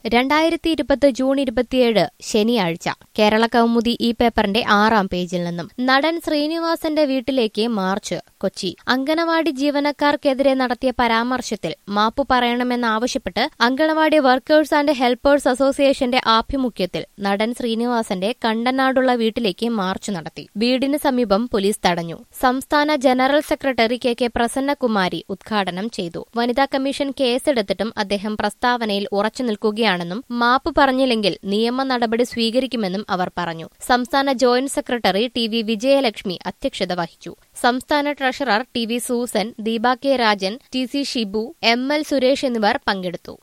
രണ്ടായിരത്തി ഇരുപത് ജൂൺ ഇരുപത്തിയേഴ് ശനിയാഴ്ച കേരള കൗമുദി ഈ പേപ്പറിന്റെ ആറാം പേജിൽ നിന്നും നടൻ ശ്രീനിവാസന്റെ വീട്ടിലേക്ക് മാർച്ച് കൊച്ചി അങ്കണവാടി ജീവനക്കാർക്കെതിരെ നടത്തിയ പരാമർശത്തിൽ മാപ്പു പറയണമെന്നാവശ്യപ്പെട്ട് അങ്കണവാടി വർക്കേഴ്സ് ആൻഡ് ഹെൽപ്പേഴ്സ് അസോസിയേഷന്റെ ആഭിമുഖ്യത്തിൽ നടൻ ശ്രീനിവാസന്റെ കണ്ടനാടുള്ള വീട്ടിലേക്ക് മാർച്ച് നടത്തി വീടിന് സമീപം പോലീസ് തടഞ്ഞു സംസ്ഥാന general secretary K K Prasannakumari ഉദ്ഘാടനം ചെയ്തു വനിതാ കമ്മീഷൻ കേസെടുത്തിട്ടും അദ്ദേഹം പ്രസ്താവനയിൽ ഉറച്ചു നിൽക്കുകയാണെന്നും മാപ്പ് പറഞ്ഞില്ലെങ്കിൽ നിയമ നടപടി സ്വീകരിക്കുമെന്നും അവർ പറഞ്ഞു സംസ്ഥാന joint secretary T V Vijayalakshmi അധ്യക്ഷത വഹിച്ചു സംസ്ഥാന treasurer T V Susan Deepa K Rajan T C Shibu M L Suresh എന്നിവർ പങ്കെടുത്തു